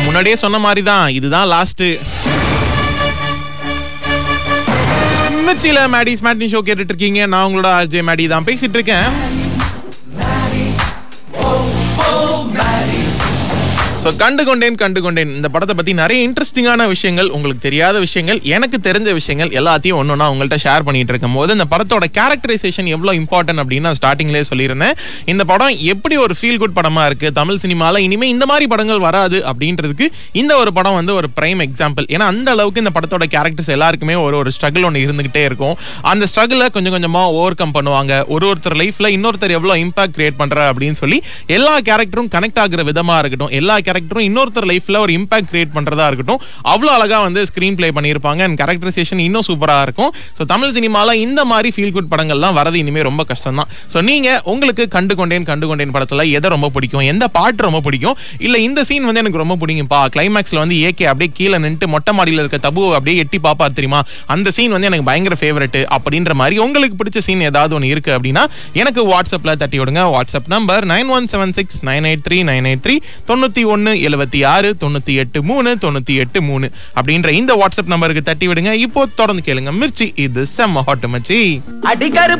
நான் முன்னாடியே சொன்ன மாதிரி தான் இதுதான் லாஸ்ட் மிர்ச்சியில மேடி ஸ்மாட்னி ஷோ கேட்டுட்டு இருக்கீங்க நான் உங்களோட ஆர்ஜே மேடி தான் பேசிட்டு இருக்கேன் ஸோ கண்டு கொண்டேன் கண்டு கொண்டேன் இந்த படத்தை பத்தி நிறைய இன்ட்ரெஸ்டிங்கான விஷயங்கள் உங்களுக்கு தெரியாத விஷயங்கள் எனக்கு தெரிஞ்ச விஷயங்கள் எல்லாத்தையும் ஒன்னொன்னா உங்கள்கிட்ட ஷேர் பண்ணிட்டு இருக்கும் போது இந்த படத்தோட கேரக்டரைசேஷன் எவ்வளோ இம்பார்ட்டன்ட் அப்படின்னு நான் ஸ்டார்டிங்லேயே சொல்லியிருந்தேன் இந்த படம் எப்படி ஒரு ஃபீல் குட் படமா இருக்கு தமிழ் சினிமால இனிமே இந்த மாதிரி படங்கள் வராது அப்படின்றதுக்கு இந்த ஒரு படம் வந்து ஒரு பிரைம் எக்ஸாம்பிள் ஏன்னா அந்த அளவுக்கு இந்த படத்தோட கேரக்டர்ஸ் எல்லாருக்குமே ஒரு ஒரு ஸ்ட்ரகிள் ஒன்று இருந்துகிட்டே இருக்கும் அந்த ஸ்ட்ரகிளை கொஞ்சம் கொஞ்சமா ஓவர் கம் பண்ணுவாங்க ஒரு ஒருத்தர் லைஃப்ல இன்னொருத்தர் எவ்வளோ இம்பாக்ட் கிரியேட் பண்ற அப்படின்னு சொல்லி எல்லா கேரக்டரும் கனெக்ட் ஆகுற விதமா இருக்கட்டும் எல்லா கேரக்டரும் இன்னொருத்தர் லைஃப்ல ஒரு இம்பாக்ட் கிரியேட் பண்றதா இருக்கட்டும் அவ்வளோ அழகா வந்து ஸ்கிரீன் ப்ளே பண்ணியிருப்பாங்க அண்ட் கேரக்டரைசேஷன் இன்னும் சூப்பரா இருக்கும் ஸோ தமிழ் சினிமால இந்த மாதிரி ஃபீல் குட் படங்கள்லாம் வரது இனிமே ரொம்ப கஷ்டம் தான் ஸோ நீங்க உங்களுக்கு கண்டு கொண்டேன் கண்டு கொண்டேன் படத்துல எதை ரொம்ப பிடிக்கும் எந்த பாட்டு ரொம்ப பிடிக்கும் இல்ல இந்த சீன் வந்து எனக்கு ரொம்ப பிடிக்கும்பா கிளைமேக்ஸ்ல வந்து ஏகே அப்படியே கீழே நின்று மொட்டை மாடியில இருக்க தபு அப்படியே எட்டி பாப்பார் தெரியுமா அந்த சீன் வந்து எனக்கு பயங்கர ஃபேவரட் அப்படின்ற மாதிரி உங்களுக்கு பிடிச்ச சீன் ஏதாவது ஒன்று இருக்கு அப்படின்னா எனக்கு வாட்ஸ்அப்ல தட்டி விடுங்க WhatsApp number nine one seven six nine eight three nine eight three தொண்ணூத்தி ஒன்னு எழுபத்தி ஆறு தொண்ணூத்தி எட்டு மூணு தொண்ணூத்தி எட்டு மூணு அப்படின்ற இந்த வாட்ஸ்அப் நம்பருக்கு தட்டி விடுங்க இப்போ தொடர்ந்து கேளுங்க மிர்ச்சி இது செம்ம ஹாட் மச்சி அடிக்கரு